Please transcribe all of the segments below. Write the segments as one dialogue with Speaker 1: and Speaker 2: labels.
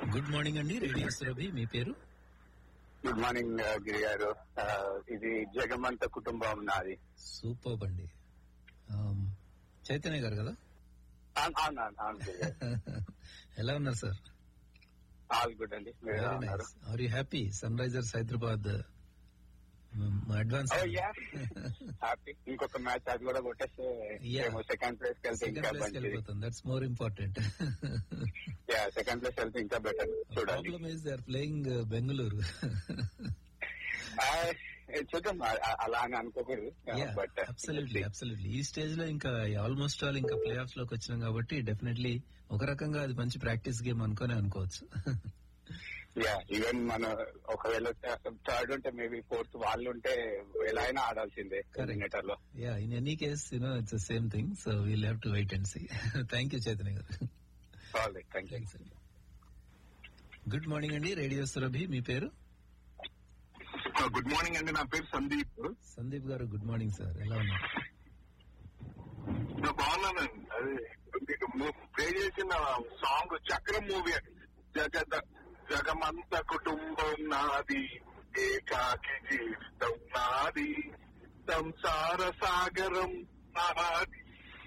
Speaker 1: Good morning అండి radio Surabhi మీ పేరు
Speaker 2: గుడ్ మార్నింగ్ గిరి గారు ఆ, ఇది జగమంత కుటుంబం నాది
Speaker 1: సూపర్ అండి ఆమ్, చైతన్య గారు కదా
Speaker 2: అవును, అవును, అవును, అవును గిరి గారు.
Speaker 1: ఎలా ఉన్నారు సార్
Speaker 2: ఆల్ గుడ్ అండి మీరు ఎలా
Speaker 1: వెరీ
Speaker 2: ఉన్నారు
Speaker 1: nice are you happy Sunrisers Hyderabad advance
Speaker 2: happy ఇంకొక మ్యాచ్ అది కూడా కొట్టేస్తే
Speaker 1: Yeah.
Speaker 2: సెకండ్ ప్లేస్ కి వెళ్తే
Speaker 1: సెకండ్
Speaker 2: ఇంకా
Speaker 1: ప్లేస్
Speaker 2: మంచిది
Speaker 1: వెళ్ళిపోతుంది that's more important
Speaker 2: second place వెళ్తే ఇంకా బెటర్ చూడాలి
Speaker 1: problem is they are playing Bengaluru
Speaker 2: ఆ, చూద్దాం ఆ- ఆ- అలా అని అనుకోకూడదు బట్
Speaker 1: అబ్సల్యూట్లీ అబ్సల్యూట్లీ ఈ స్టేజ్ లో ఇంకా ఆల్మోస్ట్ ఆల్ ఇంకా ప్లే ఆఫ్స్ లోకి వచ్చినాం కాబట్టి డెఫినెట్లీ ఒక రకంగా అది మంచి ప్రాక్టీస్ గేమ్ అనుకునే అనుకోవచ్చు
Speaker 2: యా ఈవెన్ మన ఒకవేళ థర్డ్ ఉంటే మేబీ ఫోర్త్ వాళ్ళు ఉంటే ఎలా అయినా ఆడాల్సిందే
Speaker 1: Correct.
Speaker 2: ఎలిమినేటర్ లో
Speaker 1: yeah in any case you know it's same thing so we'll have to wait and see thank you Chaitanya గారు
Speaker 2: all right thank you
Speaker 1: thanks అండి గుడ్ మార్నింగ్ అండి రేడియో సురభి మీ పేరు
Speaker 3: గుడ్ మార్నింగ్ అండి నా పేరు సందీప్
Speaker 1: సందీప్ గారు గుడ్ మార్నింగ్ సార్ ఎలా ఉన్నారు
Speaker 3: నేను బాగున్నానండి అదే మీకు ప్లే చేసిన సాంగ్ చక్రం మూవీ జగద జగమంత కుటుంబం నాది ఏకాకి జీవితం నాది సంసార సాగరం నాది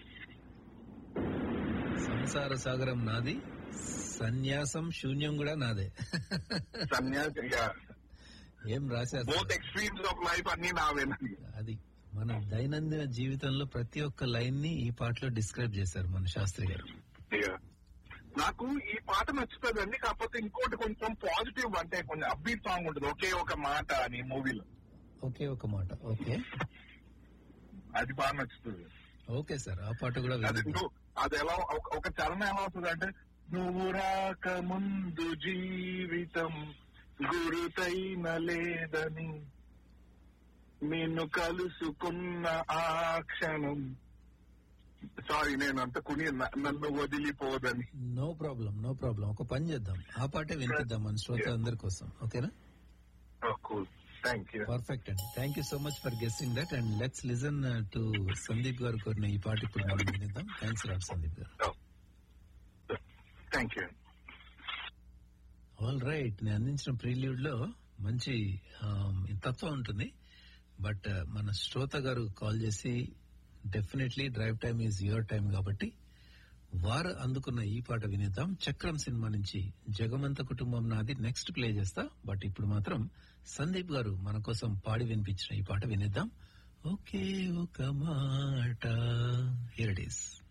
Speaker 1: సంసార సాగరం నాది సన్యాసం శూన్యం కూడా నాదే
Speaker 3: సన్యాసి
Speaker 1: ఏం రాశారు
Speaker 3: బోత్ ఎక్స్ట్రీమ్స్ ఆఫ్ లైఫ్ అన్ని నావేనండి
Speaker 1: అది మన దైనందిన జీవితంలో ప్రతి ఒక్క లైన్ ని ఈ పాటలో డిస్క్రైబ్ చేశారు మన శాస్త్రి గారు
Speaker 3: Yeah. నాకు ఈ పాట నచ్చుతుందండి కాకపోతే ఇంకోటి కొంచెం పాజిటివ్ అంటే కొంచెం అబ్బీట్ సాంగ్ ఉంటుంది ఒకే ఒక మాట అని మూవీలో
Speaker 1: ఒకే ఒక మాట ఓకే
Speaker 3: అది బాగా నచ్చుతుంది
Speaker 1: ఓకే సార్ ఆ పాట కూడా
Speaker 3: అది
Speaker 1: వినండి
Speaker 3: నువ్వు అది ఎలా ఒక- ఒక చరణం ఎలా వస్తుంది అంటే నువ్వు రాక ముందు జీవితం గురుతైన లేదని నిన్ను కలుసుకున్న ఆ క్షణం సారీ నేను అంత కుని న- నన్ను వదిలిపోదని
Speaker 1: నో ప్రాబ్లం నో ప్రాబ్లం ఒక పని చేద్దాం ఆ పాటే వినిపిద్దాం మన శ్రోత అందరి కోసం ఓకేనా
Speaker 3: కూల్ థ్యాంక్ యూ
Speaker 1: పర్ఫెక్ట్ అండి thank you so much for guesting that and let's listen to Sandeep గారు కోరిన ఈ పాట ఇప్పుడు మనం వినిద్దాం థ్యాంక్స్ రాట్ సందీప్ గారు
Speaker 3: థ్యాంక్ యూ
Speaker 1: ఆల్ రైట్ నేను అందించిన ప్రీల్యూడ్ లో మంచి ఆమ్, తత్వం ఉంటుంది బట్ మన శ్రోత గారు కాల్ చేసి definitely drive time is your time కాబట్టి వారు అందుకున్న ఈ పాట వినేద్దాం చక్రం సినిమా నుంచి జగమంత కుటుంబం నాది నెక్స్ట్ ప్లే చేస్తా బట్ ఇప్పుడు మాత్రం సందీప్ గారు మన కోసం పాడి వినిపించిన ఈ పాట వినేద్దాం ఓకే ఒక మాట హియర్ ఇట్ ఈస్